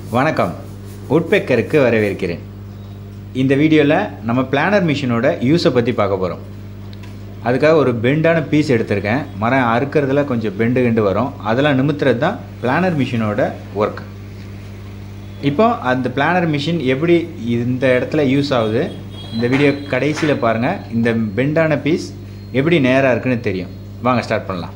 வணக்கம் உட்பெக்கருக்கு வரவேற்கிறேன் இந்த வீடியோவில் நம்ம பிளானர் மிஷினோட யூஸை பற்றி பார்க்க போகிறோம் அதுக்காக ஒரு பெண்டான பீஸ் எடுத்திருக்கேன் மரம் அறுக்கிறதுல கொஞ்சம் பெண்டு கிண்டு வரும் அதெல்லாம் நிமித்துறது தான் பிளானர் மிஷினோட ஒர்க் இப்போ அந்த பிளானர் மிஷின் எப்படி இந்த இடத்துல யூஸ் ஆகுது இந்த வீடியோ கடைசியில் பாருங்கள் இந்த பெண்டான பீஸ் எப்படி நேராக இருக்குன்னு தெரியும் வாங்க ஸ்டார்ட் பண்ணலாம்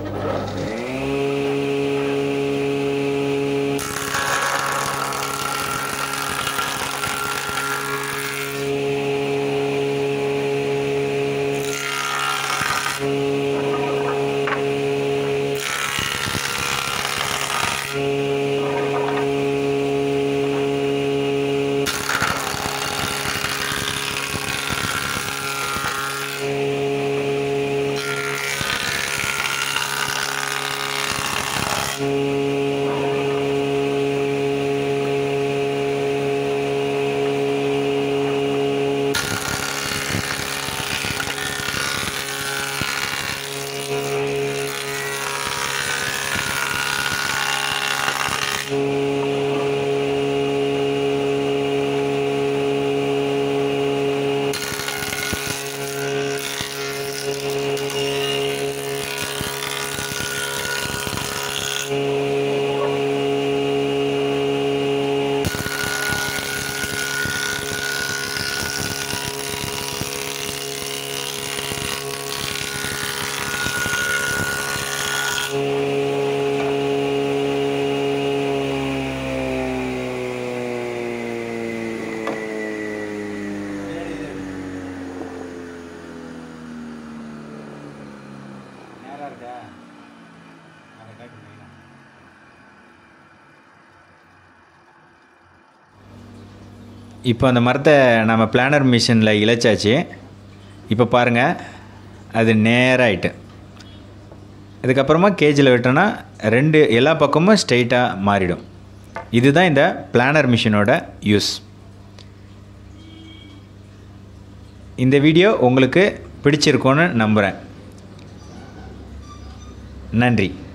நேராக இருக்கா அதை காட்டு மெயினாக இப்போ அந்த மரத்தை நம்ம பிளானர் மிஷினில் இழைச்சாச்சு இப்போ பாருங்கள் அது நேராயிட்டு இதுக்கப்புறமா கேஜில் விட்டோன்னா ரெண்டு எல்லா பக்கமும் ஸ்ட்ரெயிட்டாக மாறிடும் இதுதான் இந்த பிளானர் மிஷினோட யூஸ் இந்த வீடியோ உங்களுக்கு பிடிச்சிருக்கோன்னு நம்புகிறேன் நன்றி